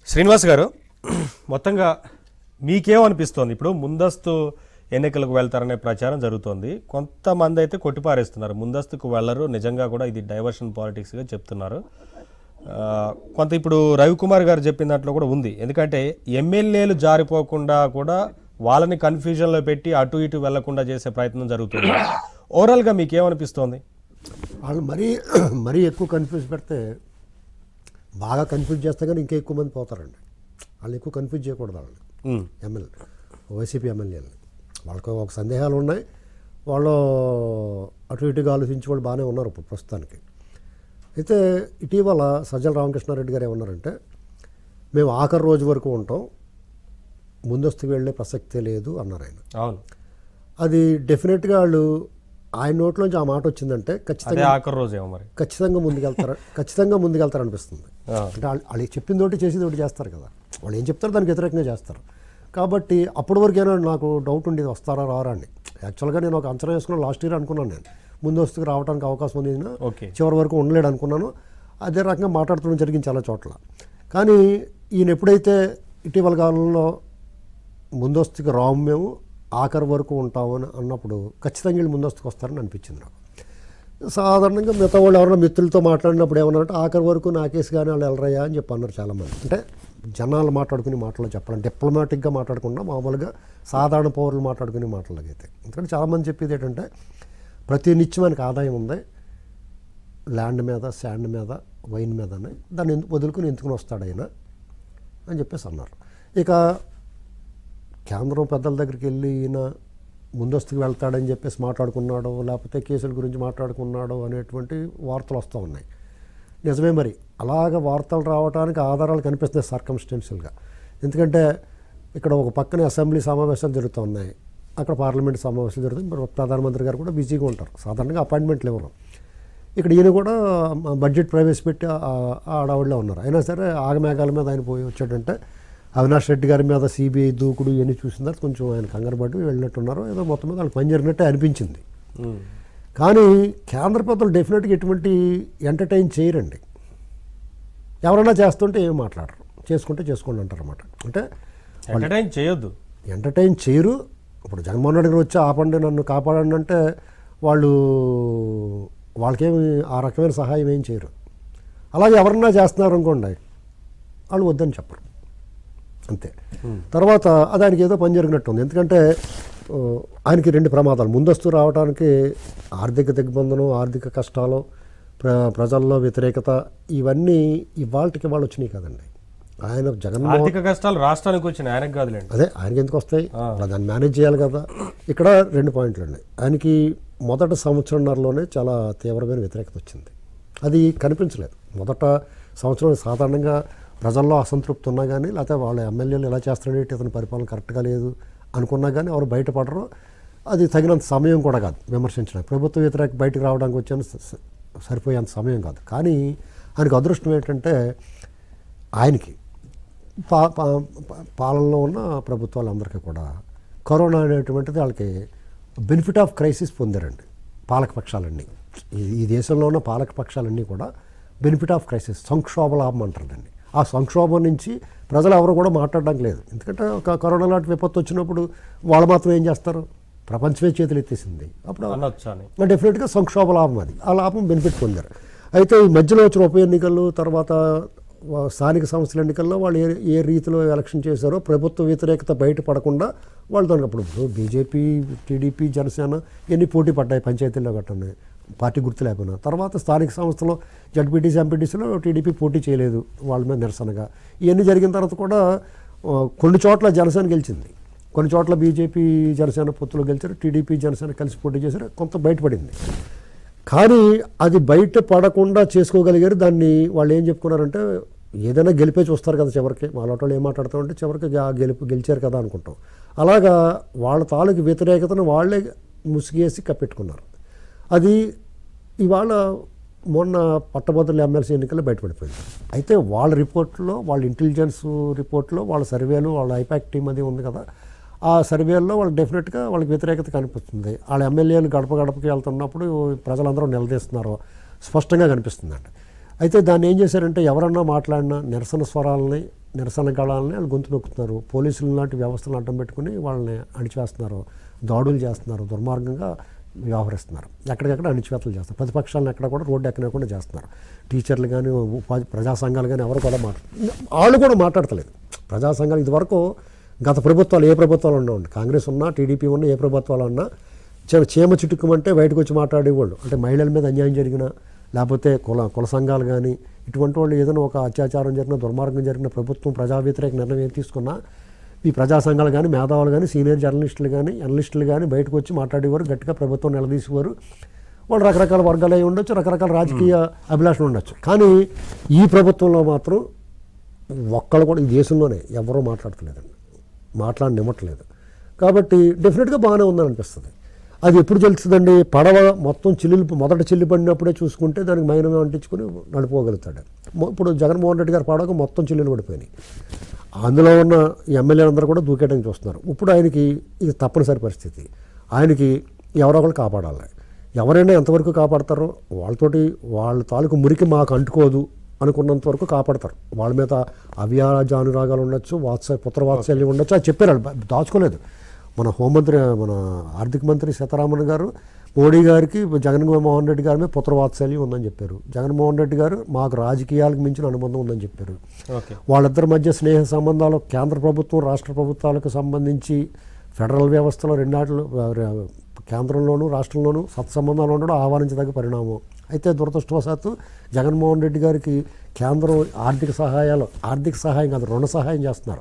శ్రీనివాస్ గారు మొత్తంగా మీకేమనిపిస్తోంది ఇప్పుడు ముందస్తు ఎన్నికలకు వెళ్తారనే ప్రచారం జరుగుతోంది కొంతమంది అయితే కొట్టిపారేస్తున్నారు ముందస్తుకు వెళ్ళరు నిజంగా కూడా ఇది డైవర్షన్ పాలిటిక్స్గా చెప్తున్నారు ఆ, కొంత ఇప్పుడు రవికుమార్ గారు చెప్పిన దాంట్లో కూడా ఉంది ఎందుకంటే ఎమ్మెల్యేలు జారిపోకుండా కూడా వాళ్ళని కన్ఫ్యూజన్లో పెట్టి అటు ఇటు వెళ్లకుండా చేసే ప్రయత్నం జరుగుతుంది ఓవరాల్గా మీకేమనిపిస్తోంది వాళ్ళు మరీ మరీ ఎక్కువ కన్ఫ్యూజ్ పెడితే బాగా కన్ఫ్యూజ్ చేస్తే కానీ ఇంకా ఎక్కువ మంది పోతారండి వాళ్ళు ఎక్కువ కన్ఫ్యూజ్ చేయకూడదు వాళ్ళని ఉమ్, ఎమ్మెల్యే వైసీపీ ఎమ్మెల్యేలని వాళ్ళకి ఒక సందేహాలు ఉన్నాయి వాళ్ళు అటు ఇటుగా ఆలోచించి వాళ్ళు బాగానే ఉన్నారు ఇప్పుడు ప్రస్తుతానికి అయితే ఇటీవల సజ్జల రామకృష్ణారెడ్డి గారు ఏమన్నారంటే మేము ఆఖరి రోజు వరకు ఉంటాం ముందస్తుకు వెళ్ళే ప్రసక్తే లేదు అన్నారు ఆయన అవును అది డెఫినెట్గా వాళ్ళు ఆయన నోట్లోంచి ఆ మాట వచ్చిందంటే అదే ఖచ్చితంగా ఆఖరి రోజేమో మరి ఖచ్చితంగా ముందుకెళ్తారు ఖచ్చితంగా ముందుకెళ్తారు అనిపిస్తుంది ఆ. అంటే వాళ్ళు వాళ్ళు చెప్పింది ఒకటి చేసేది ఒకటి చేస్తారు కదా వాళ్ళు ఏం చెప్తారో దానికి వ్యతిరేకంగా చేస్తారు కాబట్టి అప్పటి వరకైనా నాకు డౌట్ ఉండేది వస్తారా రారా అని యాక్చువల్గా నేను ఒక అంచనా వేసుకున్న లాస్ట్ ఇయర్ అనుకున్నాను నేను ముందు వస్తుకు రావడానికి అవకాశం ఉంది అయినా ఓకే చివరి వరకు ఉండలేడు అనుకున్నాను అదే రకంగా మాట్లాడుతూ జరిగింది చాలా చోట్ల కానీ ఈయన ఎప్పుడైతే ఇటీవల కాలంలో ముందస్తుకు రాము మేము ఆఖరి వరకు ఉంటామని అన్నప్పుడు ఖచ్చితంగా వీళ్ళు ముందస్తుకు వస్తారని అనిపించింది నాకు సాధారణంగా మిగతా వాళ్ళు ఎవరైనా మిత్రులతో మాట్లాడినప్పుడు ఏమన్నారంటే ఆఖరి వరకు నా కేసు కానీ వాళ్ళు వెళ్ళరయ్యా అని చెప్పి అన్నారు చాలామంది అంటే జనాలు మాట్లాడుకునే మాటలు చెప్పడం డిప్లొమాటిక్గా మాట్లాడకుండా మామూలుగా సాధారణ పౌరులు మాట్లాడుకునే మాటలకైతే ఎందుకంటే చాలామంది చెప్పేది ఏంటంటే ప్రతి నిత్యం ఆయనకు ఆదాయం ఉంది ల్యాండ్ మీద శాండ్ మీద వైన్ మీదనే దాన్ని ఎందుకు వదులుకుని ఎందుకుని వస్తాడు ఆయన అని చెప్పేసి అన్నారు ఇక కేంద్రం పెద్దల దగ్గరికి వెళ్ళి ఈయన ముందస్తుకు వెళ్తాడని చెప్పేసి మాట్లాడుకున్నాడో లేకపోతే కేసుల గురించి మాట్లాడుకున్నాడో అనేటువంటి వార్తలు వస్తూ ఉన్నాయి నిజమే మరి అలాగ వార్తలు రావడానికి ఆధారాలు కనిపిస్తున్నాయి సర్కమ్స్టెన్షియల్గా ఎందుకంటే ఇక్కడ ఒక పక్కన అసెంబ్లీ సమావేశాలు జరుగుతూ ఉన్నాయి అక్కడ పార్లమెంట్ సమావేశాలు జరుగుతాయి మరి ప్రధానమంత్రి గారు కూడా బిజీగా ఉంటారు సాధారణంగా అపాయింట్మెంట్లు ఇవ్వరు ఇక్కడ ఈయన కూడా మ- బడ్జెట్ ప్రవేశపెట్టి ఆ- ఆ- ఆ ఆడవాళ్ళలో ఉన్నారు అయినా సరే ఆగమేఘాల మీద ఆయన పోయి వచ్చాడంటే అవినాష్ రెడ్డి గారి మీద సిబిఐ దూకుడు ఇవన్నీ చూసిన తర్వాత కొంచెం ఆయన కంగారు పట్టి వెళ్ళినట్టున్నారు ఏదో మొత్తం మీద వాళ్ళు పని జరిగినట్టే అనిపించింది ఉమ్. కానీ కేంద్ర పెద్దలు డెఫినెట్గా ఎటువంటి ఎంటర్టైన్ చేయరండి ఎవరైనా చేస్తుంటే ఏం మాట్లాడరు చేసుకుంటే చేసుకోండి అంటారు అనమాట అంటే ఎంటర్టైన్ చేయొద్దు ఎంటర్టైన్ చేయరు ఇప్పుడు జగన్మోహన్ రెడ్డి గారు వచ్చి ఆపండి నన్ను కాపాడండి అంటే వాళ్ళు వాళ్ళకేమి ఆ రకమైన సహాయం ఏం చేయరు అలాగే ఎవరన్నా చేస్తున్నారు అనుకోండి వాళ్ళు వద్దని చెప్పరు అంతే తర్వాత అది ఆయనకి ఏదో పని జరిగినట్టు ఉంది ఎందుకంటే ఆ, ఆయనకి రెండు ప్రమాదాలు ముందస్తు రావడానికి ఆర్థిక దిగ్బంధనం ఆర్థిక కష్టాలు ప్ర ప్రజల్లో వ్యతిరేకత ఇవన్నీ ఇవాళకి వాళ్ళు వచ్చినాయి కదండి ఆయన జగన్మోహన్ ఆర్థిక కష్టాలు రాష్ట్రానికి వచ్చినాయి ఆయనకు కాదులేండి అదే ఆయనకి ఎందుకు వస్తాయి అలా దాన్ని మేనేజ్ చేయాలి కదా ఇక్కడ రెండు పాయింట్లు అండి ఆయనకి మొదటి సంవత్సరంన్నరలోనే చాలా తీవ్రమైన వ్యతిరేకత వచ్చింది అది కనిపించలేదు మొదట సంవత్సరం సాధారణంగా ప్రజల్లో అసంతృప్తి ఉన్నా కానీ లేకపోతే వాళ్ళ ఎమ్మెల్యేలు ఎలా చేస్తున్నాడేంటి ఇతని పరిపాలన కరెక్ట్గా లేదు అనుకున్నా కానీ ఎవరు బయటపడరు అది తగినంత సమయం కూడా కాదు విమర్శించడానికి ప్రభుత్వ వ్యతిరేక బయటకు రావడానికి వచ్చాను సరిపోయేంత సమయం కాదు కానీ ఆయనకు అదృష్టం ఏంటంటే ఆయనకి పా పా- పా- పాలనలో ఉన్న ప్రభుత్వాలందరికీ కూడా కరోనా అనేటువంటిది వాళ్ళకి బెనిఫిట్ ఆఫ్ క్రైసిస్ పొందారండి పాలకపక్షాలన్నీ ఈ ఈ దేశంలో ఉన్న పాలకపక్షాలన్నీ కూడా బెనిఫిట్ ఆఫ్ క్రైసిస్ సంక్షోభ లాభం అంటారు దాన్ని ఆ సంక్షోభం నుంచి ప్రజలు ఎవరు కూడా మాట్లాడడానికి లేదు ఎందుకంటే ఒక కరోనా లాంటి విపత్తు వచ్చినప్పుడు వాళ్ళు మాత్రం ఏం చేస్తారు ప్రపంచమే చేతులు ఎత్తేసింది అప్పుడు అనొచ్చు అని డెఫినెట్గా సంక్షోభ లాభం అది ఆ లాభం బెనిఫిట్ పొందారు అయితే ఈ మధ్యలో వచ్చిన ఉప ఎన్నికలు తర్వాత వా- స్థానిక సంస్థల ఎన్నికల్లో వాళ్ళు ఏ ఏ రీతిలో ఎలక్షన్ చేశారో ప్రభుత్వ వ్యతిరేకత బయటపడకుండా వాళ్ళు దానికి అప్పుడు బీజేపీ టీడీపీ జనసేన ఎన్ని పోటీ పడ్డాయి పంచాయతీల్లో గట్టనే పార్టీ గుర్తు లేకపోయినా తర్వాత స్థానిక సంస్థలో జడ్పీటీసీ ఎంపీటీసీలో టీడీపీ పోటీ చేయలేదు వాళ్ళ మీద నిరసనగా ఇవన్నీ జరిగిన తర్వాత కూడా ఆ, కొన్ని చోట్ల జనసేన గెలిచింది కొన్ని చోట్ల బీజేపీ జనసేన పొత్తులో గెలిచారు టీడీపీ జనసేన కలిసి పోటీ చేశారు కొంత బయటపడింది కానీ అది బయట పడకుండా చేసుకోగలిగారు దాన్ని వాళ్ళు ఏం చెప్పుకున్నారంటే ఏదైనా గెలిపే చూస్తారు కదా చివరికి వాళ్ళ వాళ్ళు ఏం మాట్లాడతామంటే చివరికి ఆ గెలుపు గెలిచారు కదా అనుకుంటాం అలాగా వాళ్ళ తాలూకు వ్యతిరేకతను వాళ్ళే ముసిగేసి కప్పెట్టుకున్నారు అది ఇవాళ మొన్న పట్టభద్రుల ఎమ్మెల్సీ ఎన్నికల్లో బయటపడిపోయింది అయితే వాళ్ళ రిపోర్ట్లో వాళ్ళ ఇంటెలిజెన్స్ రిపోర్ట్లో వాళ్ళ సర్వేలు వాళ్ళ ఐపాక్ టీం అది ఉంది కదా ఆ సర్వేల్లో వాళ్ళకి డెఫినెట్గా వాళ్ళకి వ్యతిరేకత కనిపిస్తుంది వాళ్ళ ఎమ్మెల్యేలు గడప గడపకి వెళ్తున్నప్పుడు ప్రజలందరూ నిలదీస్తున్నారు స్పష్టంగా కనిపిస్తుందండి అయితే దాన్ని ఏం చేశారంటే ఎవరన్నా మాట్లాడినా నిరసన స్వరాలని నిరసన గళాలని వాళ్ళు గొంతు నొక్కుతున్నారు పోలీసులు లాంటి వ్యవస్థలను అడ్డం పెట్టుకుని వాళ్ళని అణిచివేస్తున్నారు దాడులు చేస్తున్నారు దుర్మార్గంగా వ్యవహరిస్తున్నారు ఎక్కడికక్కడ అణిచివేతలు చేస్తారు ప్రతిపక్షాలను ఎక్కడ కూడా రోడ్డు ఎక్కనివ్వకుండా చేస్తున్నారు టీచర్లు కానీ ఉపాధి ప్రజా సంఘాలు కానీ ఎవరు కూడా మాట్లాడు వాళ్ళు కూడా మాట్లాడతలేదు ప్రజా సంఘాలు ఇదివరకు గత ప్రభుత్వాలు ఏ ప్రభుత్వాలు ఉన్నాయండి కాంగ్రెస్ ఉన్నా టీడీపీ ఉన్నా ఏ ప్రభుత్వాలు ఉన్నా చే- చీమ చుట్టుకుమంటే బయటకు వచ్చి మాట్లాడేవాళ్ళు అంటే మహిళల మీద అన్యాయం జరిగినా లేకపోతే కుల కుల సంఘాలు కానీ ఇటువంటి వాళ్ళు ఏదైనా ఒక అత్యాచారం జరిగిన దుర్మార్గం జరిగిన ప్రభుత్వం ప్రజా వ్యతిరేక నిర్ణయం ఏం తీసుకున్నా ఈ ప్రజా సంఘాలు కానీ మేధావులు కానీ సీనియర్ జర్నలిస్టులు కానీ అనలిస్టులు కానీ బయటకు వచ్చి మాట్లాడేవారు గట్టిగా ప్రభుత్వం నిలదీసేవారు వాళ్ళు రకరకాల వర్గాలు అయి ఉండొచ్చు రకరకాల రాజకీయ అభిలాషలు ఉండొచ్చు కానీ ఈ ప్రభుత్వంలో మాత్రం ఒక్కళ్ళు కూడా ఈ దేశంలోనే ఎవరూ మాట్లాడట్లేదండి మాట్లాడనివ్వట్లేదు కాబట్టి డెఫినెట్గా బాగానే ఉందని అనిపిస్తుంది అది ఎప్పుడు తెలుస్తుందండి పడవ మొత్తం చిల్లులు మొదట చిల్లు పడినప్పుడే చూసుకుంటే దానికి మైనం అంటించుకుని నడిపోగలుగుతాడు మొ- ఇప్పుడు జగన్మోహన్ రెడ్డి గారు పడవకు మొత్తం చిల్లులు పడిపోయినాయి అందులో ఉన్న ఎమ్మెల్యేలందరూ కూడా దూకేయడానికి చూస్తున్నారు ఇప్పుడు ఆయనకి ఇది తప్పనిసరి పరిస్థితి ఆయనకి ఎవరో ఒకరు కాపాడాలి ఎవరైనా ఎంతవరకు కాపాడతారో వాళ్ళతోటి వాళ్ళ తాలూకు మురికి మాకు అంటుకోదు అనుకున్నంత వరకు కాపాడతారు వాళ్ళ మీద అవ్యాజ అనురాగాలు ఉండొచ్చు వాత్స పుత్ర వాత్సల్యం ఉండొచ్చు అది చెప్పారు వాళ్ళు, బ- దాచుకోలేదు మన హోంమంత్రి మన ఆర్థిక మంత్రి సీతారామన్ గారు మోడీ గారికి జగన్మోహన్ రెడ్డి గారి మీద పుత్ర వాత్సల్యం ఉందని చెప్పారు జగన్మోహన్ రెడ్డి గారు మాకు రాజకీయాలకు మించిన అనుబంధం ఉందని చెప్పారు ఓకే వాళ్ళిద్దరి మధ్య స్నేహ సంబంధాలు కేంద్ర ప్రభుత్వం రాష్ట్ర ప్రభుత్వాలకు సంబంధించి ఫెడరల్ వ్యవస్థలో రెండాట్లు కేంద్రంలోనూ రాష్ట్రంలోనూ సత్సంబంధాలు ఉండడం ఆహ్వానించదగ్గ పరిణామం అయితే దురదృష్టవశాత్తు జగన్మోహన్ రెడ్డి గారికి కేంద్రం ఆర్థిక సహాయాలు ఆర్థిక సహాయం కాదు రుణ సహాయం చేస్తున్నారు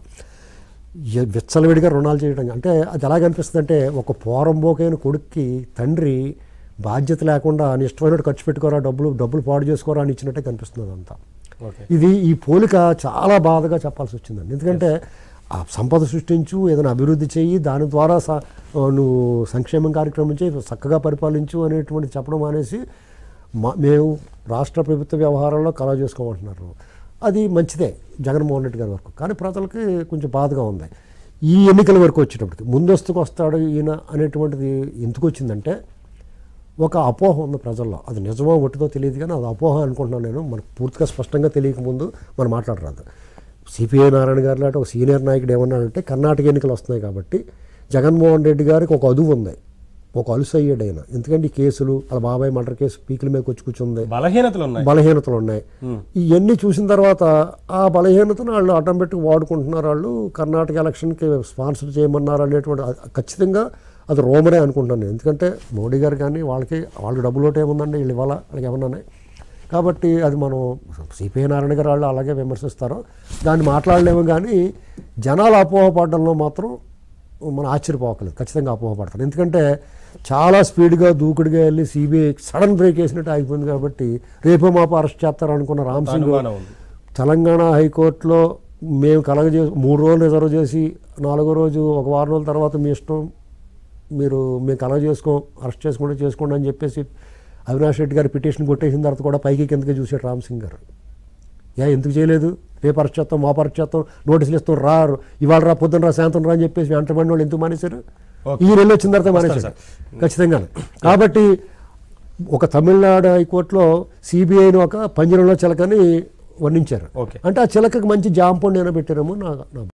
ఎ- విచ్చలవిడిగా రుణాలు చేయడం అంటే అది ఎలా కనిపిస్తుంది అంటే ఒక పోరంబోకైన కొడుక్కి తండ్రి బాధ్యత లేకుండా నీ ఇష్టమైనట్టు ఖర్చు పెట్టుకోరా డబ్బులు డబ్బులు పాడు చేసుకోరా అని ఇచ్చినట్టే కనిపిస్తుంది అంతా ఓకే ఇది ఈ పోలిక చాలా బాధగా చెప్పాల్సి వచ్చిందండి ఎందుకంటే ఆ సంపద సృష్టించు ఏదైనా అభివృద్ధి చెయ్యి దాని ద్వారా స- నువ్వు సంక్షేమం కార్యక్రమం చేయి చక్కగా పరిపాలించు అనేటువంటి చెప్పడం అనేసి మా మేము రాష్ట్ర ప్రభుత్వ వ్యవహారాల్లో కలవ చేసుకోమంటున్నారు అది మంచిదే జగన్మోహన్ రెడ్డి గారి వరకు కానీ ప్రజలకి కొంచెం బాధగా ఉంది ఈ ఎన్నికల వరకు వచ్చేటప్పటికి ముందస్తుకు వస్తాడు ఈయన అనేటువంటిది ఎందుకు వచ్చిందంటే ఒక అపోహ ఉంది ప్రజల్లో అది నిజమో ఒట్టిదో తెలియదు కానీ అది అపోహ అనుకుంటున్నాను నేను మనకు పూర్తిగా స్పష్టంగా తెలియక ముందు మనం మాట్లాడరాదు సిపిఐ నారాయణ గారు లాంటి ఒక సీనియర్ నాయకుడు ఏమన్నాడంటే కర్ణాటక ఎన్నికలు వస్తున్నాయి కాబట్టి జగన్మోహన్ రెడ్డి గారికి ఒక అదువు ఉంది ఒక అలుసు అయ్యాడు ఆయన ఎందుకంటే ఈ కేసులు వాళ్ళ బాబాయ్ మర్డర్ కేసు పీకుల మీద వచ్చి కూర్చుంది బలహీనతలు ఉన్నాయి బలహీనతలు ఉన్నాయి ఇవన్నీ చూసిన తర్వాత ఆ బలహీనతను వాళ్ళు అడ్డం పెట్టి వాడుకుంటున్నారు వాళ్ళు కర్ణాటక ఎలక్షన్కి స్పాన్సర్ చేయమన్నారు అనేటువంటి అది ఖచ్చితంగా అది రోమరే అనుకుంటున్నాను నేను. ఎందుకంటే మోడీ గారు కానీ వాళ్ళకి వాళ్ళకి డబ్బులు ఒకటి ఏముందండి వీళ్ళు ఇవ్వాలా వాళ్ళకి ఏమన్నానే కాబట్టి అది మనం సిపిఐ నారాయణ గారు వాళ్ళు అలాగే విమర్శిస్తారు దాన్ని మాట్లాడలేము కానీ జనాలు అపోహపడడంలో మాత్రం మనం ఆశ్చర్యపోకలేదు ఖచ్చితంగా అపోహపడతారు ఎందుకంటే చాలా స్పీడ్గా దూకుడుగా వెళ్ళి సిబిఐ సడన్ బ్రేక్ వేసినట్టు ఆగిపోయింది కాబట్టి రేపో మాపు అరెస్ట్ చేస్తారు అనుకున్న రామ్ సింగ్ అనుమానం ఉంది తెలంగాణ హైకోర్టులో మేము కలగజే మూడు రోజులు రిజర్వ్ చేసి నాలుగో రోజు ఒక వారం రోజుల తర్వాత మీ ఇష్టం మీరు మేము కలగ చేసుకోం అరెస్ట్ చేసుకుంటే చేసుకోండి అని చెప్పేసి అవినాష్ రెడ్డి గారు పిటిషన్ కొట్టేసిన తర్వాత కూడా పైకి కిందకి చూసాడు రామ్ సింగ్ గారు ఏ ఎందుకు చేయలేదు రేపు అరెస్ట్ చేస్తాం మా అరెస్ట్ చేస్తాం నోటీసులు ఇస్తాం రారు ఇవాళ రా పొద్దున రా సాయంత్రం రా అని చెప్పేసి వెంటబడిన వాళ్ళు ఎందుకు మానేశారు ఓకే. ఈ నెల వచ్చిన తర్వాత మానేశారు ఖచ్చితంగా కాబట్టి ఒక తమిళనాడు హైకోర్టులో సిబిఐని ఒక పంజరంలో చిలకని వర్ణించారు ఓకే అంటే ఆ చిలకకి మంచి జాంపండు ఏమైనా పెట్టారేమో నా నా